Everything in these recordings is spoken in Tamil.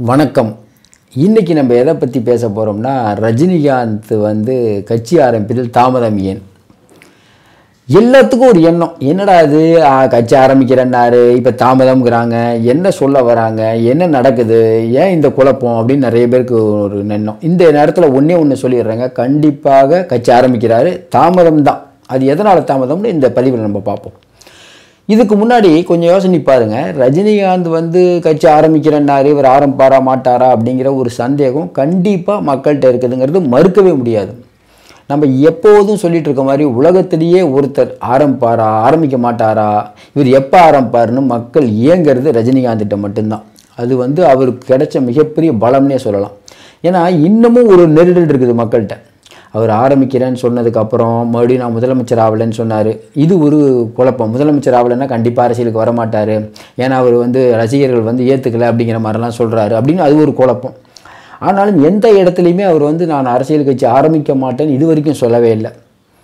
வணக்கம் இன்னைக்கு நம்ம எதை பற்றி பேச போகிறோம்னா ரஜினிகாந்த் வந்து கட்சி ஆரம்பிப்பதில் தாமதம் ஏன் எல்லாத்துக்கும் ஒரு எண்ணம் என்னடா இது ஆ, கட்சி ஆரம்பிக்கிறேன்னாரு இப்போ தாமதம்ங்கிறாங்க என்ன சொல்ல வராங்க என்ன நடக்குது ஏன் இந்த குழப்பம் அப்படின்னு நிறைய பேருக்கு ஒரு எண்ணம் இந்த நேரத்தில் ஒன்றே ஒன்று சொல்லிடுறேங்க கண்டிப்பாக கட்சி ஆரம்பிக்கிறாரு தாமதம் தான் அது எதனால் தாமதம்னு இந்த பதிவில் நம்ம பார்ப்போம் இதுக்கு முன்னாடி கொஞ்சம் யோசனை பாருங்க ரஜினிகாந்த் வந்து கட்சி ஆரம்பிக்கிறேன்னாரு இவர் ஆரம்பிப்பாரா மாட்டாரா அப்படிங்கிற ஒரு சந்தேகம் கண்டிப்பாக மக்கள்கிட்ட இருக்குதுங்கிறது மறுக்கவே முடியாது நம்ம எப்போதும் சொல்லிட்டு இருக்க மாதிரி உலகத்திலேயே ஒருத்தர் ஆரம்பிப்பாரா ஆரம்பிக்க மாட்டாரா இவர் எப்போ ஆரம்பிப்பாருன்னு மக்கள் இயங்கிறது ரஜினிகாந்த்கிட்ட மட்டும்தான் அது வந்து அவருக்கு கிடைச்ச மிகப்பெரிய பலம்னே சொல்லலாம் ஏன்னா இன்னமும் ஒரு நெருடல் இருக்குது மக்கள்கிட்ட அவர் ஆரம்பிக்கிறேன்னு சொன்னதுக்கப்புறம் மறுபடியும் நான் முதலமைச்சர் ஆகலைன்னு சொன்னார் இது ஒரு குழப்பம் முதலமைச்சர் ஆகலைன்னா கண்டிப்பாக அரசியலுக்கு வரமாட்டார் ஏன்னா அவர் வந்து ரசிகர்கள் வந்து ஏற்றுக்கல அப்படிங்கிற மாதிரிலாம் சொல்கிறாரு அப்படின்னு அது ஒரு குழப்பம் ஆனாலும் எந்த இடத்துலையுமே அவர் வந்து நான் அரசியல் கட்சி ஆரம்பிக்க மாட்டேன்னு இது வரைக்கும் சொல்லவே இல்லை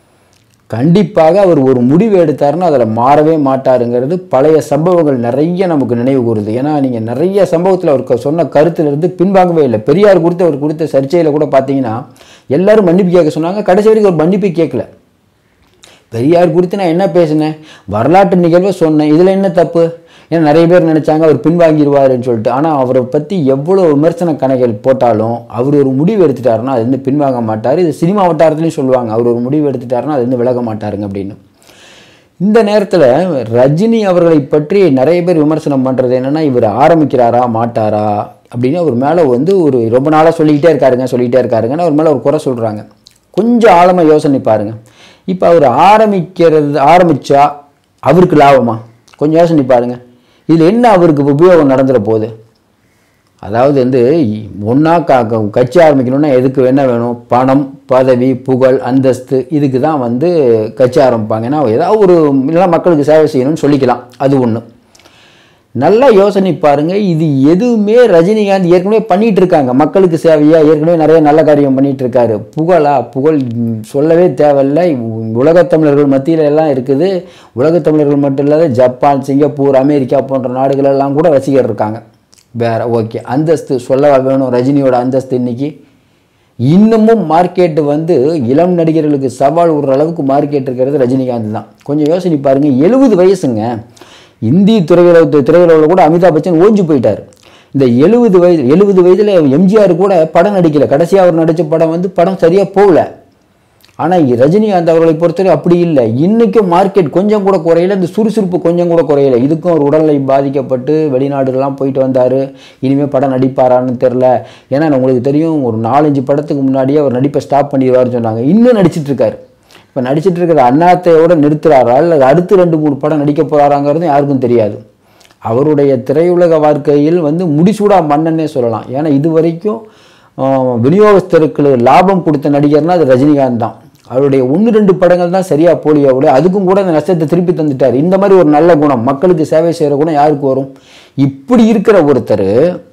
கண்டிப்பாக அவர் ஒரு முடிவு எடுத்தாருன்னா அதில் மாறவே மாட்டாருங்கிறது பழைய சம்பவங்கள் நிறைய நமக்கு நினைவு கூறுது ஏன்னா நீங்கள் நிறைய சம்பவத்தில் அவர் சொன்ன கருத்திலிருந்து பின்வாங்கவே இல்லை பெரியார் குறித்து அவர் கொடுத்த சர்ச்சையில் கூட பார்த்தீங்கன்னா எல்லாரும் மன்னிப்பு கேட்க சொன்னாங்க கடைசி வரைக்கும் அவர் மன்னிப்பு கேட்கல பெரியார் குறித்து நான் என்ன பேசினேன் வரலாற்று நிகழ்வை சொன்னேன் இதில் என்ன தப்பு ஏன்னா நிறைய பேர் நினச்சாங்க அவர் பின்வாங்கிடுவாருன்னு சொல்லிட்டு ஆனால் அவரை பற்றி எவ்வளோ விமர்சன கணைகள் போட்டாலும் அவர் ஒரு முடிவு எடுத்துட்டாருன்னா அது வந்து பின்வாங்க மாட்டார் இது சினிமா வட்டாரத்துலையும் சொல்லுவாங்க அவர் ஒரு முடிவு எடுத்துட்டாருன்னா அது வந்து விலக மாட்டாருங்க அப்படின்னு இந்த நேரத்தில் ரஜினி அவர்களை பற்றி நிறைய பேர் விமர்சனம் பண்ணுறது என்னென்னா இவர் ஆரம்பிக்கிறாரா மாட்டாரா அப்படின்னு அவர் மேலே வந்து ஒரு ரொம்ப நாளாக சொல்லிக்கிட்டே இருக்காருங்க சொல்லிக்கிட்டே இருக்காருங்கன்னு அவர் மேலே ஒரு குறை சொல்கிறாங்க கொஞ்சம் ஆழமாக யோசனை பாருங்க இப்போ அவர் ஆரம்பிக்கிறது ஆரம்பித்தா அவருக்கு லாபமா கொஞ்சம் யோசனை பாருங்க இதில் என்ன அவருக்கு உபயோகம் நடந்துட போகுது அதாவது வந்து ஒன்றா க க- கட்சி ஆரம்பிக்கணும்னா எதுக்கு என்ன வேணும் பணம் பதவி புகழ் அந்தஸ்து இதுக்கு தான் வந்து கட்சி ஆரம்பிப்பாங்க ஏன்னா ஏதாவது ஒரு இல்லைன்னா மக்களுக்கு சேவை செய்யணும்னு சொல்லிக்கலாம் அது ஒன்று நல்லா யோசனை பாருங்க இது எதுவுமே ரஜினிகாந்த் ஏற்கனவே பண்ணிட்டு இருக்காங்க மக்களுக்கு சேவையா ஏற்கனவே நிறைய நல்ல காரியம் பண்ணிட்டு இருக்காரு புகழா புகழ் ம், சொல்லவே தேவையில்லை உலகத் தமிழர்கள் மத்தியில எல்லாம் இருக்குது உலகத் தமிழர்கள் மட்டும் இல்லாத ஜப்பான் சிங்கப்பூர் அமெரிக்கா போன்ற நாடுகள் எல்லாம் கூட ரசிகர் இருக்காங்க வேற ஓகே அந்தஸ்து சொல்லவா வேணும் ரஜினியோட அந்தஸ்து இன்னைக்கு இன்னமும் மார்க்கெட்டு வந்து இளம் நடிகர்களுக்கு சவால் விடுற அளவுக்கு மார்க்கெட் இருக்கிறது ரஜினிகாந்த் தான் கொஞ்சம் யோசனை பாருங்க எழுபது வயசுங்க இந்தி திரையுலக திரையுலகில் கூட அமிதாப் பச்சன் ஓஞ்சு போயிட்டார் இந்த எழுபது வயது எழுபது வயதில் எம்ஜிஆர் கூட படம் நடிக்கல கடைசியாக அவர் நடித்த படம் வந்து படம் சரியாக போகல ஆனால் ரஜினிகாந்த் அவர்களை பொறுத்தவரை அப்படி இல்லை இன்றைக்கும் மார்க்கெட் கொஞ்சம் கூட குறையல இந்த சுறுசுறுப்பு கொஞ்சம் கூட குறையல இதுக்கும் ஒரு உடல்நிலை பாதிக்கப்பட்டு வெளிநாடுகள்லாம் போயிட்டு வந்தார் இனிமேல் படம் நடிப்பாரான்னு தெரில ஏன்னா உங்களுக்கு தெரியும் ஒரு நாலஞ்சு படத்துக்கு முன்னாடியே அவர் நடிப்பை ஸ்டாப் பண்ணிடுவாருன்னு சொன்னாங்க இன்னும் நடிச்சிட்டு இருக்காரு இப்போ நடிச்சிட்டு இருக்கிற அண்ணாத்தையோட நிறுத்துறாரா இல்லை அடுத்து ரெண்டு மூணு படம் நடிக்க போகிறாராங்கிறது யாருக்கும் தெரியாது அவருடைய திரையுலக வாழ்க்கையில் வந்து முடிசூடா மன்னன்னே சொல்லலாம் ஏன்னா இது வரைக்கும் ஆஹ், விநியோகஸ்தருக்கு லாபம் கொடுத்த நடிகர்னா அது ரஜினிகாந்த் தான் அவருடைய ஒன்று ரெண்டு படங்கள் தான் சரியா போலியோ கூட அதுக்கும் கூட அந்த நஷ்டத்தை திருப்பி தந்துட்டார் இந்த மாதிரி ஒரு நல்ல குணம் மக்களுக்கு சேவை செய்கிற குணம் யாருக்கு வரும் இப்படி இருக்கிற ஒருத்தர்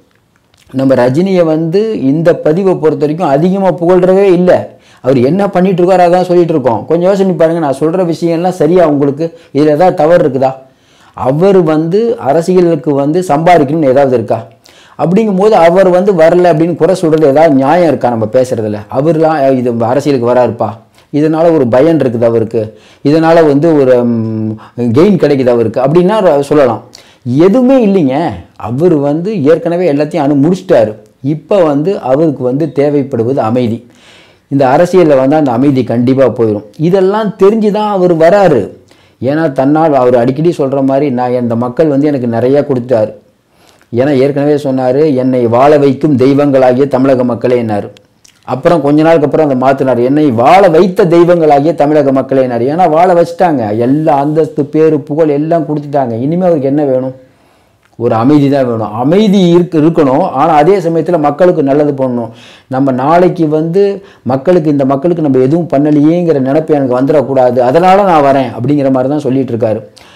நம்ம ரஜினியை வந்து இந்த பதிவை பொறுத்த வரைக்கும் அதிகமாக புகழ்றவே இல்லை அவர் என்ன பண்ணிட்டு இருக்காரோ அதான் சொல்லிட்டு இருக்கோம் கொஞ்சம் யோசனை பாருங்க நான் சொல்ற விஷயம்லாம் சரியா உங்களுக்கு இதில் ஏதாவது தவறு இருக்குதா அவர் வந்து அரசியலுக்கு வந்து சம்பாதிக்கணும்னு ஏதாவது இருக்கா அப்படிங்கும்போது அவர் வந்து வரல அப்படின்னு குறை சொல்றது ஏதாவது நியாயம் இருக்கா நம்ம பேசுறதுல அவர்லாம் இது அரசியலுக்கு வராருப்பா இதனால ஒரு பயன் இருக்குது அவருக்கு இதனால வந்து ஒரு கெயின் கிடைக்குது அவருக்கு அப்படின்னா சொல்லலாம் எதுவுமே இல்லைங்க அவர் வந்து ஏற்கனவே எல்லாத்தையும் அனு முடிச்சிட்டாரு இப்போ வந்து அவருக்கு வந்து தேவைப்படுவது அமைதி இந்த அரசியலில் வந்து அந்த அமைதி கண்டிப்பாக போயிடும் இதெல்லாம் தெரிஞ்சு தான் அவர் வராரு ஏன்னா தன்னால் அவர் அடிக்கடி சொல்கிற மாதிரி நான் இந்த மக்கள் வந்து எனக்கு நிறையா கொடுத்தாரு ஏன்னா ஏற்கனவே சொன்னார் என்னை வாழ வைக்கும் தெய்வங்களாகிய தமிழக மக்களே என்னார் அப்புறம் கொஞ்ச நாளுக்கு அப்புறம் அதை மாற்றினார் என்னை வாழ வைத்த தெய்வங்களாகிய தமிழக மக்களே என்னார் ஏன்னா வாழ வச்சுட்டாங்க எல்லா அந்தஸ்து பேரு புகழ் எல்லாம் கொடுத்துட்டாங்க இனிமேல் அவருக்கு என்ன வேணும் ஒரு அமைதி தான் வேணும் அமைதி இருக்கு இருக்கணும் ஆனால் அதே சமயத்தில் மக்களுக்கு நல்லது பண்ணணும் நம்ம நாளைக்கு வந்து மக்களுக்கு இந்த மக்களுக்கு நம்ம எதுவும் பண்ணலையேங்கிற நினைப்பு எனக்கு வந்துடக்கூடாது அதனால நான் வரேன் அப்படிங்கிற மாதிரி தான் சொல்லிட்டு இருக்காரு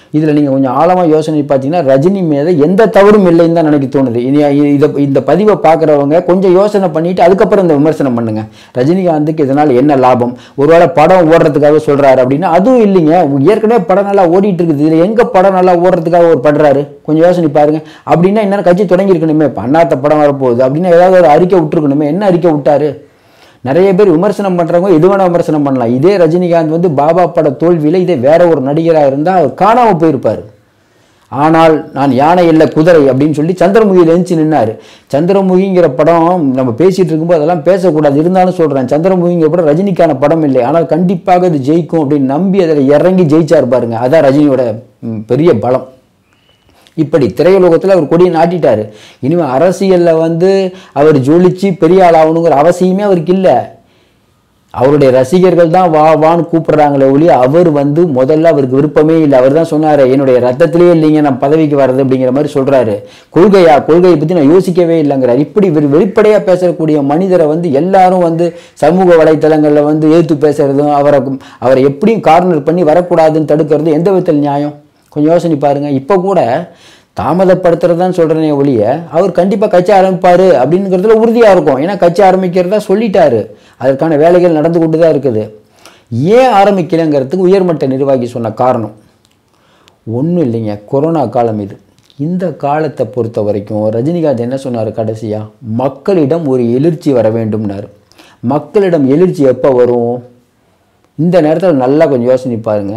இதில் நீங்கள் கொஞ்சம் ஆழமாக யோசனை பார்த்தீங்கன்னா ரஜினி மீது எந்த தவறும் இல்லைன்னு தான் எனக்கு தோணுது இனி இதை இந்த பதிவை பார்க்குறவங்க கொஞ்சம் யோசனை பண்ணிட்டு அதுக்கப்புறம் இந்த விமர்சனம் பண்ணுங்க ரஜினிகாந்துக்கு இதனால் என்ன லாபம் ஒருவேளை படம் ஓடுறதுக்காக சொல்கிறாரு அப்படின்னா அதுவும் இல்லைங்க ஏற்கனவே படம் நல்லா ஓடிட்டு இருக்குது இதில் எங்கே படம் நல்லா ஓடுறதுக்காக ஒரு படுறாரு கொஞ்சம் யோசனை பாருங்க அப்படின்னா என்ன கட்சி தொடங்கியிருக்கணுமே பண்ணாத படம் வரப்போகுது அப்படின்னா ஏதாவது ஒரு அறிக்கை விட்டுருக்கணுமே என்ன அறிக்கை விட்டாரு நிறைய பேர் விமர்சனம் பண்ணுறவங்க எது வேணால் விமர்சனம் பண்ணலாம் இதே ரஜினிகாந்த் வந்து பாபா பட தோல்வியில் இதே வேற ஒரு நடிகராக இருந்தால் அவர் காணாமல் போயிருப்பார் ஆனால் நான் யானை இல்லை குதிரை அப்படின்னு சொல்லி சந்திரமுகியில் எழுந்துச்சு நின்னார் சந்திரமுகிங்கிற படம் நம்ம பேசிகிட்டு இருக்கும்போது அதெல்லாம் பேசக்கூடாது இருந்தாலும் சொல்கிறேன் சந்திரமுகிங்கிற படம் ரஜினிக்கான படம் இல்லை ஆனால் கண்டிப்பாக இது ஜெயிக்கும் அப்படின்னு நம்பி அதில் இறங்கி ஜெயிச்சார் பாருங்க அதான் ரஜினியோட ம், பெரிய பலம் இப்படி திரையுலகத்தில் அவர் கொடியை நாட்டிட்டாரு இனிமேல் அரசியலில் வந்து அவர் ஜொலிச்சு பெரிய ஆள் ஆகணுங்கிற அவசியமே அவருக்கு இல்லை அவருடைய ரசிகர்கள் தான் வா வான்னு கூப்பிடுறாங்களே ஒழிய அவர் வந்து முதல்ல அவருக்கு விருப்பமே இல்லை அவர் தான் சொன்னார் என்னுடைய ரத்தத்திலே இல்லைங்க நான் பதவிக்கு வர்றது அப்படிங்கிற மாதிரி சொல்கிறாரு கொள்கையா கொள்கையை பற்றி நான் யோசிக்கவே இல்லைங்கிறார் இப்படி வெ- வெளிப்படையாக பேசக்கூடிய மனிதரை வந்து எல்லாரும் வந்து சமூக வலைத்தளங்களில் வந்து எதிர்த்து பேசுறதும் அவரை அவரை எப்படியும் கார்னர் பண்ணி வரக்கூடாதுன்னு தடுக்கிறது எந்த விதத்தில் நியாயம் கொஞ்சம் யோசனை பாருங்க இப்போ கூட தாமதப்படுத்துறதுதான் சொல்கிறேனே ஒழிய அவர் கண்டிப்பாக கட்சி ஆரம்பிப்பார் அப்படிங்கிறதுல உறுதியாக இருக்கும் ஏன்னா கட்சி ஆரம்பிக்கிறதா சொல்லிட்டாரு அதற்கான வேலைகள் நடந்து கொண்டு தான் இருக்குது ஏன் ஆரம்பிக்கலைங்கிறதுக்கு உயர்மட்ட நிர்வாகி சொன்ன காரணம் ஒன்றும் இல்லைங்க கொரோனா காலம் இது இந்த காலத்தை பொறுத்த வரைக்கும் ரஜினிகாந்த் என்ன சொன்னார் கடைசியாக மக்களிடம் ஒரு எழுச்சி வர வேண்டும்னாரு மக்களிடம் எழுச்சி எப்போ வரும் இந்த நேரத்தில் நல்லா கொஞ்சம் யோசனை பாருங்க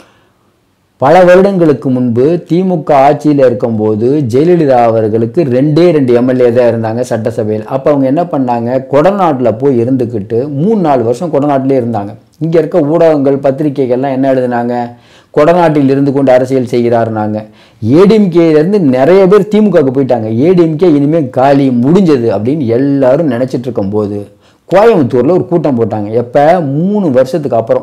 பல வருடங்களுக்கு முன்பு திமுக ஆட்சியில் இருக்கும்போது ஜெயலலிதா அவர்களுக்கு ரெண்டே ரெண்டு எம்எல்ஏ தான் இருந்தாங்க சட்டசபையில் அப்போ அவங்க என்ன பண்ணாங்க கொடநாட்டில் போய் இருந்துக்கிட்டு மூணு நாலு வருஷம் கொடநாட்டிலே இருந்தாங்க இங்கே இருக்க ஊடகங்கள் பத்திரிகைகள்லாம் என்ன எழுதுனாங்க கொடநாட்டில் இருந்து கொண்டு அரசியல் செய்கிறாருனாங்க ஏடிஎம்கேலேருந்து நிறைய பேர் திமுகவுக்கு போயிட்டாங்க ஏடிஎம்கே இனிமேல் காலி முடிஞ்சது அப்படின்னு எல்லாரும் நினச்சிட்டு இருக்கும்போது கோயம்புத்தூரில் ஒரு கூட்டம் போட்டாங்க எப்போ மூணு வருஷத்துக்கு அப்புறம்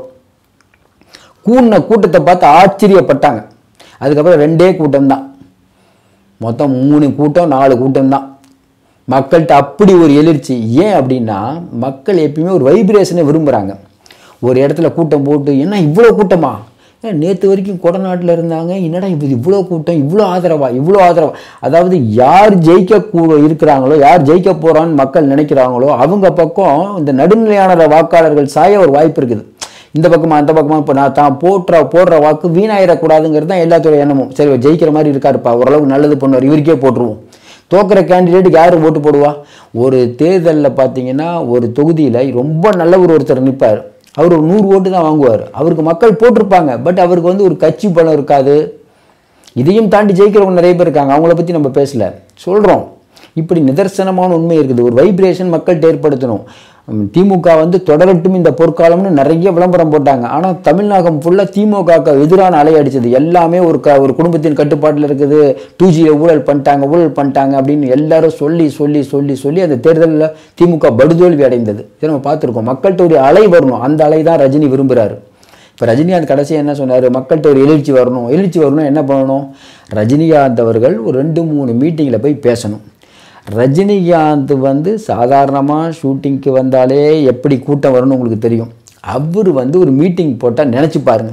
கூடின கூட்டத்தை பார்த்து ஆச்சரியப்பட்டாங்க அதுக்கப்புறம் ரெண்டே கூட்டம் தான் மொத்தம் மூணு கூட்டம் நாலு கூட்டம் தான் மக்கள்கிட்ட அப்படி ஒரு எழுச்சி ஏன் அப்படின்னா மக்கள் எப்பயுமே ஒரு வைப்ரேஷனை விரும்புகிறாங்க ஒரு இடத்துல கூட்டம் போட்டு என்ன இவ்வளோ கூட்டமா நேற்று வரைக்கும் கொடநாட்டில் இருந்தாங்க என்னடா இது இவ்வளோ கூட்டம் இவ்வளோ ஆதரவா இவ்வளோ ஆதரவா அதாவது யார் ஜெயிக்க கூ- இருக்கிறாங்களோ யார் ஜெயிக்க போகிறான்னு மக்கள் நினைக்கிறாங்களோ அவங்க பக்கம் இந்த நடுநிலையான வாக்காளர்கள் சாய ஒரு வாய்ப்பு இருக்குது இந்த பக்கமா அந்த பக்கமா இப்போ நான் தான் போடுற போடுற வாக்கு வீணாயிடக்கூடாதுங்கிறது தான் எல்லாத்தோட எண்ணமும் சரி இவர் ஜெயிக்கிற மாதிரி இருக்காருப்பா ஓரளவுக்கு நல்லது பண்ணுவார் இவருக்கே போட்டுருவோம் தோக்குற கேண்டிடேட்டுக்கு யார் ஓட்டு போடுவா ஒரு தேர்தலில் பார்த்தீங்கன்னா ஒரு தொகுதியில் ரொம்ப நல்லவர் ஒருத்தர் நிற்பார் அவர் ஒரு நூறு ஓட்டு தான் வாங்குவார் அவருக்கு மக்கள் போட்டிருப்பாங்க பட் அவருக்கு வந்து ஒரு கட்சி பலம் இருக்காது இதையும் தாண்டி ஜெயிக்கிறவங்க நிறைய பேர் இருக்காங்க அவங்கள பற்றி நம்ம பேசல சொல்கிறோம் இப்படி நிதர்சனமான உண்மை இருக்குது ஒரு வைப்ரேஷன் மக்கள்கிட்ட ஏற்படுத்தணும் உம், திமுக வந்து தொடரட்டும் இந்த பொற்காலம்னு நிறைய விளம்பரம் போட்டாங்க ஆனால் தமிழ்நாகம் ஃபுல்லாக திமுகவுக்கு எதிரான அலை அடிச்சது எல்லாமே ஒரு க ஒரு குடும்பத்தின் கட்டுப்பாட்டில் இருக்குது டூ ஜியில் ஊழல் பண்ணிட்டாங்க ஊழல் பண்ணிட்டாங்க அப்படின்னு எல்லாரும் சொல்லி சொல்லி சொல்லி சொல்லி அந்த தேர்தலில் திமுக படுதோல்வி அடைந்தது இதை நம்ம பார்த்துருக்கோம் மக்கள்கிட்ட ஒரு அலை வரணும் அந்த அலை தான் ரஜினி விரும்புகிறாரு இப்போ ரஜினிகாந்த் கடைசியாக என்ன சொன்னார் மக்கள்கிட்ட ஒரு எழுச்சி வரணும் எழுச்சி வரணும் என்ன பண்ணணும் ரஜினிகாந்த் அவர்கள் ஒரு ரெண்டு மூணு மீட்டிங்கில் போய் பேசணும் ரஜினிகாந்த் வந்து சாதாரணமாக ஷூட்டிங்க்கு வந்தாலே எப்படி கூட்டம் வரும்னு உங்களுக்கு தெரியும் அவர் வந்து ஒரு மீட்டிங் போட்டால் நினச்சி பாருங்க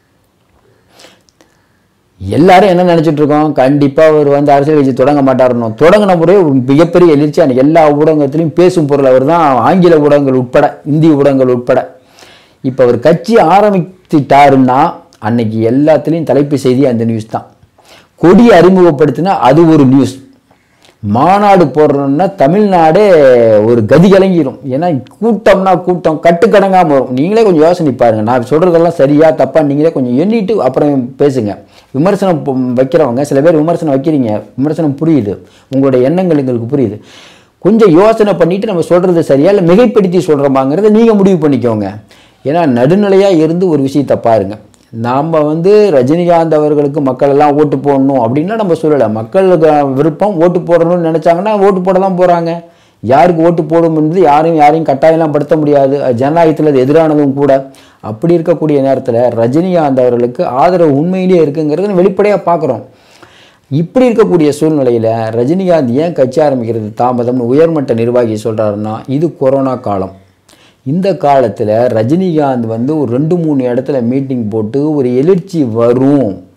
எல்லாரும் என்ன நினைச்சிட்டு இருக்கோம் கண்டிப்பா அவர் வந்து அரசியல் கட்சி தொடங்க மாட்டாருன்னு தொடங்கின முறை ஒரு மிகப்பெரிய எழுச்சி அன்னைக்கு எல்லா ஊடகத்திலையும் பேசும் பொருள் அவர் தான் ஆங்கில ஊடகங்கள் உட்பட இந்திய ஊடகங்கள் உட்பட இப்போ அவர் கட்சி ஆரம்பித்துட்டாருன்னா அன்னைக்கு எல்லாத்துலேயும் தலைப்பு செய்தி அந்த நியூஸ் தான் கொடியை அறிமுகப்படுத்தினா அது ஒரு நியூஸ் மாநாடு போடுறோம்னா தமிழ்நாடே ஒரு கதி கலங்கிரும் ஏன்னா கூட்டம்னா கூட்டம் கட்டுக்கடங்காம வரும் நீங்களே கொஞ்சம் யோசனை பாருங்க நான் சொல்றதெல்லாம் சரியா தப்பா நீங்களே கொஞ்சம் எண்ணிட்டு அப்புறம் பேசுங்க விமர்சனம் ப- வைக்கிறவங்க சில பேர் விமர்சனம் வைக்கிறீங்க விமர்சனம் புரியுது உங்களுடைய எண்ணங்கள் எங்களுக்கு புரியுது கொஞ்சம் யோசனை பண்ணிட்டு நம்ம சொல்றது சரியா இல்லை மிகைப்படுத்தி சொல்றோமாங்கிறத நீங்க முடிவு பண்ணிக்கோங்க ஏன்னா நடுநிலையா இருந்து ஒரு விஷயத்தை பாருங்க நாம் வந்து ரஜினிகாந்த் அவர்களுக்கு மக்கள் எல்லாம் ஓட்டு போடணும் அப்படின்லாம் நம்ம சொல்லலை மக்களுக்கு விருப்பம் ஓட்டு போடணும்னு நினச்சாங்கன்னா ஓட்டு போட தான் போகிறாங்க யாருக்கு ஓட்டு போடும் என்பது யாரையும் யாரையும் கட்டாயம்லாம் படுத்த முடியாது அது ஜனநாயகத்தில் அது எதிரானதும் கூட அப்படி இருக்கக்கூடிய நேரத்தில் ரஜினிகாந்த் அவர்களுக்கு ஆதரவு உண்மையிலேயே இருக்குங்கிறத வெளிப்படையாக பார்க்குறோம் இப்படி இருக்கக்கூடிய சூழ்நிலையில் ரஜினிகாந்த் ஏன் கட்சி ஆரம்பிக்கிறது தாமதம்னு உயர்மட்ட நிர்வாகி சொல்கிறாருன்னா இது கொரோனா காலம் இந்த காலத்தில் ரஜினிகாந்த் வந்து ஒரு ரெண்டு மூணு இடத்துல மீட்டிங் போட்டு ஒரு எழுச்சி வரும்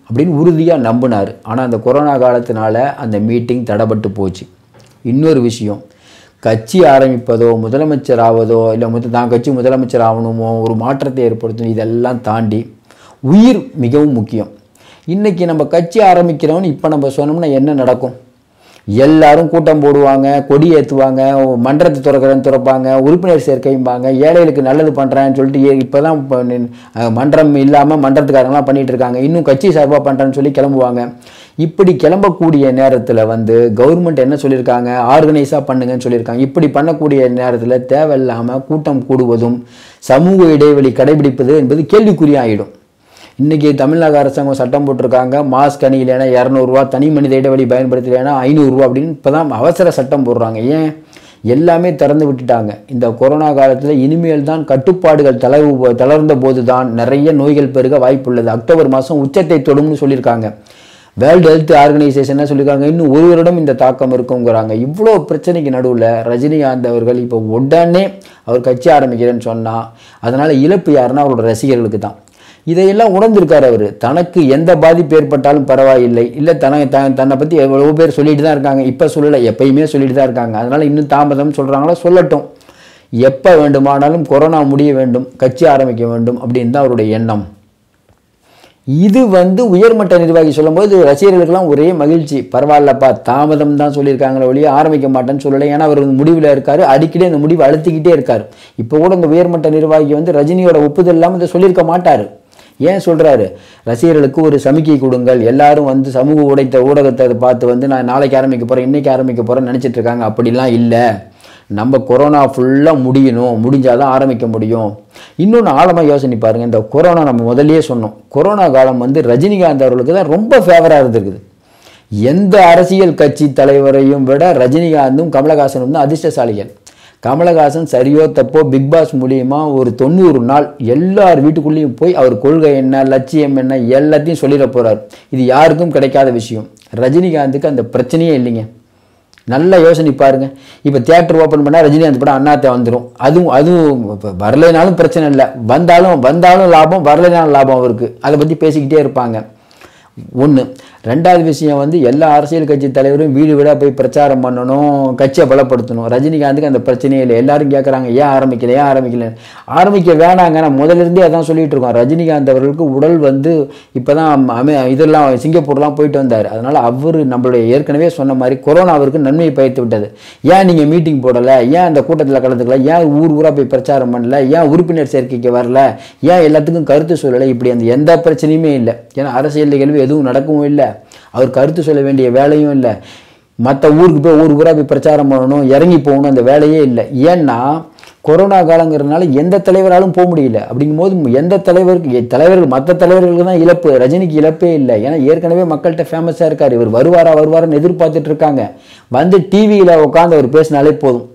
அப்படின்னு உறுதியாக நம்பினார் ஆனால் அந்த கொரோனா காலத்தினால அந்த மீட்டிங் தடைபட்டு போச்சு இன்னொரு விஷயம் கட்சி ஆரம்பிப்பதோ முதலமைச்சர் ஆவதோ இல்லை முத தான் கட்சி முதலமைச்சர் ஆகணுமோ ஒரு மாற்றத்தை ஏற்படுத்தணும் இதெல்லாம் தாண்டி உயிர் மிகவும் முக்கியம் இன்றைக்கி நம்ம கட்சி ஆரம்பிக்கிறோம்னு இப்போ நம்ம சொன்னோம்னா என்ன நடக்கும் எல்லாரும் கூட்டம் போடுவாங்க கொடி ஏற்றுவாங்க மன்றத்தை திறக்கிறேன்னு திறப்பாங்க உறுப்பினர் சேர்க்கைம்பாங்க ஏழைகளுக்கு நல்லது பண்ணுறேன்னு சொல்லிட்டு இப்போ தான் மன்றம் இல்லாமல் மன்றத்துக்காரங்களாம் பண்ணிட்டு இருக்காங்க இன்னும் கட்சி சார்பாக பண்ணுறேன்னு சொல்லி கிளம்புவாங்க இப்படி கிளம்பக்கூடிய நேரத்தில் வந்து கவர்மெண்ட் என்ன சொல்லியிருக்காங்க ஆர்கனைஸாக பண்ணுங்கன்னு சொல்லியிருக்காங்க இப்படி பண்ணக்கூடிய நேரத்தில் தேவையில்லாமல் கூட்டம் கூடுவதும் சமூக இடைவெளி கடைபிடிப்பது என்பது கேள்விக்குறியாயிடும் இன்றைக்கி தமிழ்நாடு அரசாங்கம் சட்டம் போட்டிருக்காங்க மாஸ்க் அணியிலேனா இரநூறுவா தனி மனித இடைவெளி பயன்படுத்தலைன்னா ஐநூறுரூவா அப்படின்னு இப்போ தான் அவசர சட்டம் போடுறாங்க ஏன் எல்லாமே திறந்து விட்டுட்டாங்க இந்த கொரோனா காலத்தில் இனிமேல் தான் கட்டுப்பாடுகள் தளர்வு தளர்ந்த போது தான் நிறைய நோய்கள் பெருக வாய்ப்புள்ளது அக்டோபர் மாதம் உச்சத்தை தொடும்னு சொல்லியிருக்காங்க வேர்ல்டு ஹெல்த் ஆர்கனைசேஷன் என்ன சொல்லியிருக்காங்க இன்னும் ஒரு வருடம் இந்த தாக்கம் இருக்குங்கிறாங்க இவ்வளோ பிரச்சனைக்கு நடுவில் ரஜினிகாந்த் அவர்கள் இப்போ உடனே அவர் கட்சி ஆரம்பிக்கிறேன்னு சொன்னால் அதனால் இழப்பு யாருன்னா அவரோட ரசிகர்களுக்கு தான் இதையெல்லாம் உணர்ந்திருக்கார் அவர் தனக்கு எந்த பாதிப்பு ஏற்பட்டாலும் பரவாயில்லை இல்லை தன த தன்னை பற்றி எவ்வளோ பேர் சொல்லிட்டு தான் இருக்காங்க இப்போ சொல்லலை எப்பயுமே சொல்லிட்டு தான் இருக்காங்க அதனால் இன்னும் தாமதம் சொல்கிறாங்களோ சொல்லட்டும் எப்போ வேண்டுமானாலும் கொரோனா முடிய வேண்டும் கட்சி ஆரம்பிக்க வேண்டும் அப்படின்னு தான் அவருடைய எண்ணம் இது வந்து உயர்மட்ட நிர்வாகி சொல்லும்போது ரசிகர்களுக்கெல்லாம் ஒரே மகிழ்ச்சி பரவாயில்லப்பா தாமதம் தான் சொல்லியிருக்காங்களே ஒழிய ஆரம்பிக்க மாட்டேன்னு சொல்லலை ஏன்னா அவர் முடிவில் இருக்கார் அடிக்கடி அந்த முடிவு அழுத்திக்கிட்டே இருக்கார் இப்போ கூட இந்த உயர்மட்ட நிர்வாகி வந்து ரஜினியோட ஒப்புதல் இல்லாமல் இதை சொல்லியிருக்க மாட்டார் ஏன் சொல்கிறாரு ரசிகர்களுக்கு ஒரு சமிக்கை கொடுங்கள் எல்லாரும் வந்து சமூக உடைத்த ஊடகத்தை பார்த்து வந்து நான் நாளைக்கு ஆரம்பிக்க போகிறேன் இன்றைக்கி ஆரம்பிக்க போகிறேன்னு நினச்சிட்டு இருக்காங்க அப்படிலாம் இல்லை நம்ம கொரோனா ஃபுல்லாக முடியணும் முடிஞ்சால் தான் ஆரம்பிக்க முடியும் இன்னொன்று ஆழமாக யோசனை பாருங்கள் இந்த கொரோனா நம்ம முதல்லயே சொன்னோம் கொரோனா காலம் வந்து ரஜினிகாந்த் அவர்களுக்கு தான் ரொம்ப ஃபேவராக இருந்திருக்குது எந்த அரசியல் கட்சி தலைவரையும் விட ரஜினிகாந்தும் கமலஹாசனும் தான் அதிர்ஷ்டசாலிகள் கமலஹாசன் சரியோ தப்போ பிக் பாஸ் மூலியமா ஒரு தொண்ணூறு நாள் எல்லார் வீட்டுக்குள்ளேயும் போய் அவர் கொள்கை என்ன லட்சியம் என்ன எல்லாத்தையும் சொல்லிட போறார் இது யாருக்கும் கிடைக்காத விஷயம் ரஜினிகாந்துக்கு அந்த பிரச்சனையே இல்லைங்க நல்ல யோசனை பாருங்க இப்போ தியேட்டர் ஓப்பன் பண்ணால் ரஜினிகாந்த் படம் அண்ணாத்த வந்துடும் அதுவும் அதுவும் இப்போ வரலைனாலும் பிரச்சனை இல்லை வந்தாலும் வந்தாலும் லாபம் வரலைனாலும் லாபம் அவருக்கு அதை பற்றி பேசிக்கிட்டே இருப்பாங்க ஒன்று ரெண்டாவது விஷயம் வந்து எல்லா அரசியல் கட்சி தலைவரும் வீடு வீடாக போய் பிரச்சாரம் பண்ணணும் கட்சியை பலப்படுத்தணும் ரஜினிகாந்துக்கு அந்த பிரச்சனையே இல்லை எல்லாரும் கேட்குறாங்க ஏன் ஆரம்பிக்கல ஏன் ஆரம்பிக்கல ஆரம்பிக்க வேணாங்க நான் முதல்ல இருந்தே அதான் சொல்லிட்டு இருக்கோம் ரஜினிகாந்த் அவர்களுக்கு உடல் வந்து இப்போ தான் அமே இதெல்லாம் சிங்கப்பூர்லாம் போயிட்டு வந்தார் அதனால் அவர் நம்மளுடைய ஏற்கனவே சொன்ன மாதிரி கொரோனா அவருக்கு நன்மையை பயத்து விட்டது ஏன் நீங்கள் மீட்டிங் போடலை ஏன் அந்த கூட்டத்தில் கலந்துக்கல ஏன் ஊர் ஊராக போய் பிரச்சாரம் பண்ணல ஏன் உறுப்பினர் சேர்க்கைக்கு வரல ஏன் எல்லாத்துக்கும் கருத்து சொல்லலை இப்படி அந்த எந்த பிரச்சனையுமே இல்லை ஏன்னா அரசியல் நிகழ்வு எதுவும் நடக்கவும் இல்லை அவர் கருத்து சொல்ல வேண்டிய வேலையும் இல்லை மற்ற ஊருக்கு போய் ஊர் ஊராக போய் பிரச்சாரம் பண்ணணும் இறங்கி போகணும் அந்த வேலையே இல்லை ஏன்னா கொரோனா காலங்கிறதுனால எந்த தலைவராலும் போக முடியல அப்படிங்கும்போது எந்த தலைவருக்கு தலைவர்கள் மற்ற தலைவர்களுக்கு தான் இழப்பு ரஜினிக்கு இழப்பே இல்லை ஏன்னா ஏற்கனவே மக்கள்கிட்ட ஃபேமஸாக இருக்கார் இவர் வருவாரா வருவாரான்னு எதிர்பார்த்துட்டு இருக்காங்க வந்து டிவியில் உட்காந்து அவர் பேசினாலே போதும்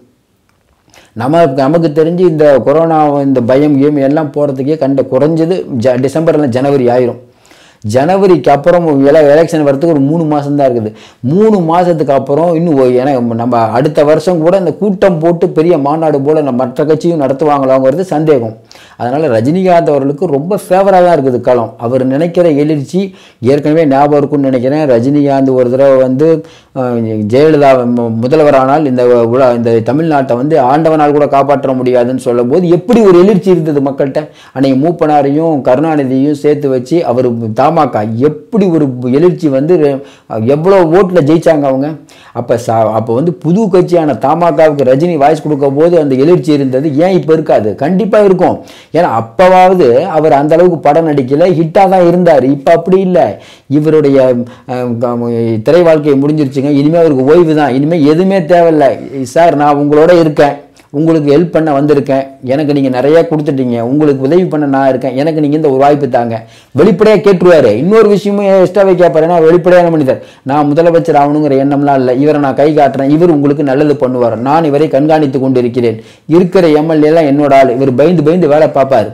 நம்ம நமக்கு தெரிஞ்சு இந்த கொரோனா இந்த பயம் கேம் எல்லாம் போகிறதுக்கே கண்ட குறைஞ்சது ஜ டிசம்பரில் ஜனவரி ஆயிரும் ஜனவரிக்கு அப்புறம் எல எலெக்ஷன் வரதுக்கு ஒரு மூணு மாதம் தான் இருக்குது மூணு மாதத்துக்கு அப்புறம் இன்னும் ஒ- ஏன்னா நம்ம அடுத்த வருஷம் கூட இந்த கூட்டம் போட்டு பெரிய மாநாடு போல் நம்ம மற்ற கட்சியும் நடத்துவாங்களாங்கிறது சந்தேகம் அதனால் ரஜினிகாந்த் அவர்களுக்கு ரொம்ப ஃபேவராக தான் இருக்குது களம் அவர் நினைக்கிற எழுச்சி ஏற்கனவே ஞாபகம் இருக்கும்னு நினைக்கிறேன் ரஜினிகாந்த் ஒரு தடவை வந்து அஹ், ஜெயலலிதா மு- முதல்வரானால் இந்த உல இந்த தமிழ்நாட்டை வந்து ஆண்டவனால் கூட காப்பாற்ற முடியாதுன்னு சொல்லும்போது எப்படி ஒரு எழுச்சி இருந்தது மக்கள்கிட்ட அன்னைக்கு மூப்பனாரையும் கருணாநிதியும் சேர்த்து வச்சு அவர் தமாக எப்படி ஒரு எழுச்சி வந்து அஹ், எவ்வளோ ஓட்டில் ஜெயிச்சாங்க அவங்க அப்போ சா அப்போ வந்து புது கட்சியான தமாகாவுக்கு ரஜினி வாய்ஸ் கொடுக்க போது அந்த எழுச்சி இருந்தது ஏன் இப்போ இருக்காது கண்டிப்பாக இருக்கும் ஏன்னா அப்போவாவது அவர் அந்த அளவுக்கு படம் நடிக்கல ஹிட்டாக தான் இருந்தார் இப்போ அப்படி இல்லை இவருடைய அஹ், க- திரை வாழ்க்கை முடிஞ்சிருச்சுங்க இனிமேல் அவருக்கு ஓய்வு தான் இனிமேல் எதுவுமே தேவையில்லை சார் நான் உங்களோட இருக்கேன் உங்களுக்கு ஹெல்ப் பண்ண வந்திருக்கேன் எனக்கு நீங்கள் நிறைய கொடுத்துட்டீங்க உங்களுக்கு உதவி பண்ண நான் இருக்கேன் எனக்கு நீங்கள் இந்த ஒரு வாய்ப்பு தாங்க வெளிப்படையாக கேட்டுருவாரு இன்னொரு விஷயமும் எக்ஸ்ட்ராவே கேட்பாரு ஏன்னா வெளிப்படையான மனிதர் நான் முதலமைச்சர் ஆகணுங்கிற எண்ணம்லாம் இல்லை இவரை நான் கை காட்டுறேன் இவர் உங்களுக்கு நல்லது பண்ணுவார் நான் இவரை கண்காணித்து கொண்டு இருக்கிறேன் இருக்கிற எம்எல்ஏ எல்லாம் என்னோட ஆள் இவர் பயந்து பயந்து வேலை பார்ப்பார்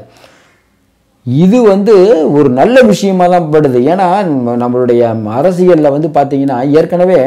இது வந்து ஒரு நல்ல விஷயமா தான் படுது ஏன்னா நம்ம- நம்மளுடைய அரசியலில் வந்து பார்த்தீங்கன்னா ஏற்கனவே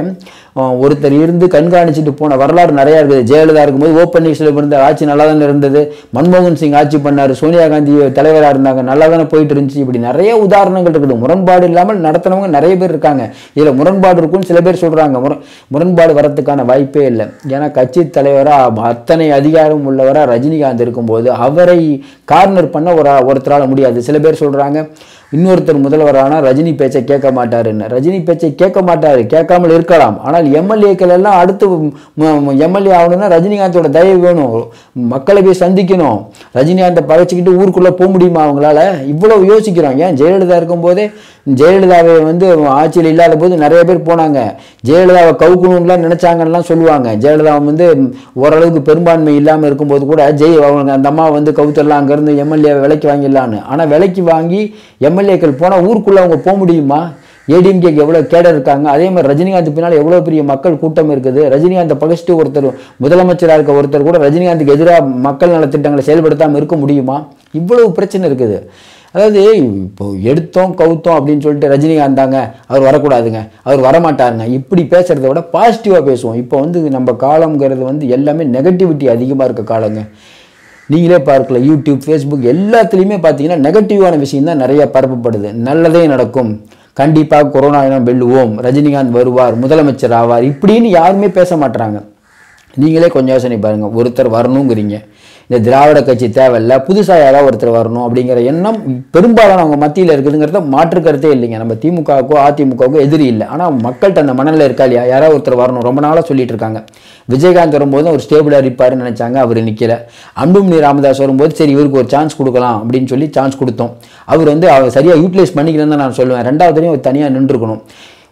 அஹ், ஒருத்தர் இருந்து கண்காணிச்சுட்டு போன வரலாறு நிறையா இருக்குது ஜெயலலிதா இருக்கும்போது ஓ பன்னீர்செல்வம் இருந்த ஆட்சி நல்லா தானே இருந்தது மன்மோகன் சிங் ஆட்சி பண்ணார் சோனியா காந்தி தலைவராக இருந்தாங்க நல்லா தானே போயிட்டு இருந்துச்சு இப்படி நிறைய உதாரணங்கள் இருக்குது முரண்பாடு இல்லாமல் நடத்தினவங்க நிறைய பேர் இருக்காங்க இதில் முரண்பாடு இருக்குன்னு சில பேர் சொல்கிறாங்க முர முரண்பாடு வரத்துக்கான வாய்ப்பே இல்லை ஏன்னா கட்சி தலைவராக அத்தனை அதிகாரம் உள்ளவராக ரஜினிகாந்த் இருக்கும்போது அவரை கார்னர் பண்ண ஒரு ஒருத்தரால் முடியாது சில பேர் சொல்கிறாங்க இன்னொருத்தர் முதல்வரானா ரஜினி பேச்சை கேட்க மாட்டாருன்னு ரஜினி பேச்சை கேட்க மாட்டாரு கேட்காமல் இருக்கலாம் ஆனால் எம்எல்ஏக்கள் எல்லாம் அடுத்து எம்எல்ஏ ஆகணும்னா ரஜினிகாந்தோட தயவு வேணும் மக்களை போய் சந்திக்கணும் ரஜினிகாந்தை பகைச்சிக்கிட்டு ஊருக்குள்ளே போக முடியுமா அவங்களால இவ்வளவு யோசிக்கிறோம் ஏன் ஜெயலலிதா இருக்கும்போதே ஜெயலலிதாவை வந்து ஆட்சியில் இல்லாத போது நிறைய பேர் போனாங்க ஜெயலலிதாவை கவுக்கணும்லாம் நினைச்சாங்கலாம் சொல்லுவாங்க ஜெயலலிதா வந்து ஓரளவுக்கு பெரும்பான்மை இல்லாமல் இருக்கும்போது கூட ஜெய் அவங்க அந்த அம்மா வந்து கவுத்தரலாம் அங்கேருந்து எம்எல்ஏ விலைக்கு வாங்கிடலான்னு ஆனால் விலைக்கு வாங்கி எம்எல்ஏக்கள் போனால் ஊருக்குள்ளே அவங்க போக முடியுமா ஏடிஎம்கேக்கு எவ்வளோ கேடர் இருக்காங்க அதே மாதிரி ரஜினிகாந்த் பின்னால் எவ்வளோ பெரிய மக்கள் கூட்டம் இருக்குது ரஜினிகாந்தை பகைச்சிட்டு ஒருத்தர் முதலமைச்சராக இருக்க ஒருத்தர் கூட ரஜினிகாந்துக்கு எதிராக மக்கள் நலத்திட்டங்களை செயல்படுத்தாமல் இருக்க முடியுமா இவ்வளவு பிரச்சனை இருக்குது அதாவது இப்போ எடுத்தோம் கவுத்தோம் அப்படின்னு சொல்லிட்டு ரஜினிகாந்த் தாங்க அவர் வரக்கூடாதுங்க அவர் வரமாட்டாருங்க இப்படி பேசுகிறத விட பாசிட்டிவாக பேசுவோம் இப்போ வந்து நம்ம காலங்கிறது வந்து எல்லாமே நெகட்டிவிட்டி அதிகமாக இருக்க காலங்க நீங்களே பார்க்கல யூடியூப் ஃபேஸ்புக் எல்லாத்துலேயுமே பார்த்தீங்கன்னா நெகட்டிவான விஷயம் தான் நிறைய பரப்பப்படுது நல்லதே நடக்கும் கண்டிப்பாக கொரோனா இனம் வெல்லுவோம் ரஜினிகாந்த் வருவார் முதலமைச்சர் ஆவார் இப்படின்னு யாருமே பேச மாட்றாங்க நீங்களே கொஞ்சம் யோசனை பாருங்கள் ஒருத்தர் வரணுங்கிறீங்க இந்த திராவிட கட்சி தேவையில்ல புதுசாக யாராவது ஒருத்தர் வரணும் அப்படிங்கிற எண்ணம் பெரும்பாலான அவங்க மத்தியில் இருக்குதுங்கிறத மாற்று கருத்தே இல்லைங்க நம்ம திமுகவுக்கோ அதிமுகவுக்கோ எதிரி இல்லை ஆனால் மக்கள்கிட்ட அந்த மனநிலை இருக்கா இல்லையா யாராவது ஒருத்தர் வரணும் ரொம்ப நாளாக சொல்லிட்டு இருக்காங்க விஜயகாந்த் வரும்போது அவர் ஸ்டேபிளாக இருப்பாருன்னு நினச்சாங்க அவர் நிற்கல அன்புமணி ராமதாஸ் வரும்போது சரி இவருக்கு ஒரு சான்ஸ் கொடுக்கலாம் அப்படின்னு சொல்லி சான்ஸ் கொடுத்தோம் அவர் வந்து அவர் சரியாக யூட்டிலைஸ் பண்ணிக்கலன்னு தான் நான் சொல்லுவேன் ரெண்டாவதுலையும் அவர் தனியாக நின்றுக்கணும்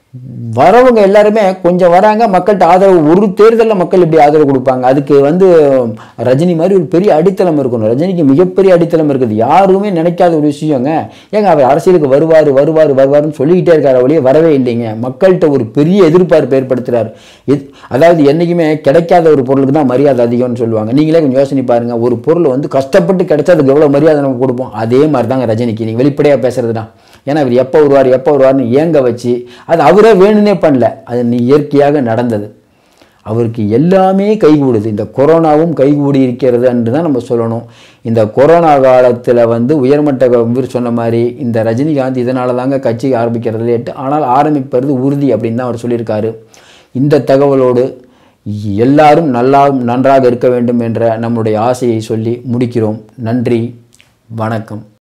வரவங்க எல்லாருமே கொஞ்சம் வராங்க மக்கள்கிட்ட ஆதரவு ஒரு தேர்தலில் மக்கள் இப்படி ஆதரவு கொடுப்பாங்க அதுக்கு வந்து ரஜினி மாதிரி ஒரு பெரிய அடித்தளம் இருக்கணும் ரஜினிக்கு மிகப்பெரிய அடித்தளம் இருக்குது யாருமே நினைக்காத ஒரு விஷயங்க ஏங்க அவர் அரசியலுக்கு வருவார் வருவார் வருவாருன்னு சொல்லிக்கிட்டே இருக்காரு வழியே வரவே இல்லைங்க மக்கள்கிட்ட ஒரு பெரிய எதிர்பார்ப்பு ஏற்படுத்துறாரு எத்- அதாவது என்றைக்குமே கிடைக்காத ஒரு பொருளுக்கு தான் மரியாதை அதிகம்னு சொல்லுவாங்க நீங்களே கொஞ்சம் யோசனை பாருங்க ஒரு பொருள் வந்து கஷ்டப்பட்டு கிடைச்சா அதுக்கு எவ்வளோ மரியாதை நம்ம கொடுப்போம் அதே மாதிரி தாங்க ரஜினிக்கு நீங்கள் வெளிப்படையாக பேசுறது தான் ஏன்னா இவர் எப்போ வருவார் எப்போ வருவார்னு ஏங்க வச்சு அது அவரே வேணும்னே பண்ணல அது நீ இயற்கையாக நடந்தது அவருக்கு எல்லாமே கைகூடுது இந்த கொரோனாவும் கைகூடி இருக்கிறது என்று தான் நம்ம சொல்லணும் இந்த கொரோனா காலத்தில் வந்து உயர்மட்ட இவர் சொன்ன மாதிரி இந்த ரஜினிகாந்த் இதனால தாங்க கட்சி ஆரம்பிக்கிறது லேட்டு ஆனால் ஆரம்பிப்பது உறுதி அப்படின்னு தான் அவர் சொல்லியிருக்காரு இந்த தகவலோடு எல்லாரும் நல்லா நன்றாக இருக்க வேண்டும் என்ற நம்முடைய ஆசையை சொல்லி முடிக்கிறோம் நன்றி வணக்கம்